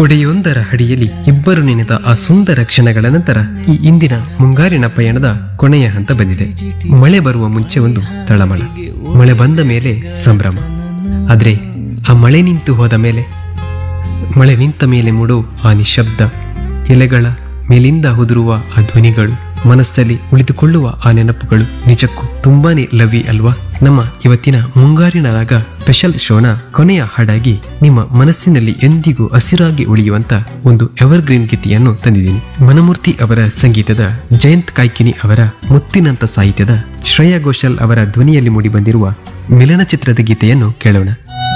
ಕೊಡೆಯೊಂದರ ಅಡಿಯಲ್ಲಿ ಇಬ್ಬರು ನೆನೆದ ಆ ಸುಂದರ ಕ್ಷಣಗಳ ನಂತರ ಈ ಇಂದಿನ ಮುಂಗಾರಿನ ಪಯಣದ ಕೊನೆಯ ಹಂತ ಬಂದಿದೆ ಮಳೆ ಬರುವ ಮುಂಚೆ ಒಂದು ತಳಮಳ ಮಳೆ ಬಂದ ಮೇಲೆ ಸಂಭ್ರಮ ಆದ್ರೆ ಆ ಮಳೆ ನಿಂತು ಹೋದ ಮೇಲೆ ಮಳೆ ನಿಂತ ಮೇಲೆ ಮೂಡೋ ಆ ನಿಶಬ್ದ ಎಲೆಗಳ ಮೇಲಿಂದ ಉದುರುವ ಆ ಧ್ವನಿಗಳು ಮನಸ್ಸಲ್ಲಿ ಉಳಿದುಕೊಳ್ಳುವ ಆ ನೆನಪುಗಳು ನಿಜಕ್ಕೂ ತುಂಬಾನೇ ಲವಿ ಅಲ್ವಾ ನಮ್ಮ ಇವತ್ತಿನ ಮುಂಗಾರಿನ ರಾಗ ಸ್ಪೆಷಲ್ ಶೋನ ಕೊನೆಯ ಹಾಡಾಗಿ ನಿಮ್ಮ ಮನಸ್ಸಿನಲ್ಲಿ ಎಂದಿಗೂ ಹಸಿರಾಗಿ ಉಳಿಯುವಂತ ಒಂದು ಎವರ್ಗ್ರೀನ್ ಗೀತೆಯನ್ನು ತಂದಿದ್ದೀನಿ ಮನಮೂರ್ತಿ ಅವರ ಸಂಗೀತದ ಜಯಂತ್ ಕಾಯ್ಕಿನಿ ಅವರ ಮುತ್ತಿನಂತ ಸಾಹಿತ್ಯದ ಶ್ರೇಯಾ ಘೋಷಾಲ್ ಅವರ ಧ್ವನಿಯಲ್ಲಿ ಮೂಡಿಬಂದಿರುವ ಮಿಲನ ಚಿತ್ರದ ಗೀತೆಯನ್ನು ಕೇಳೋಣ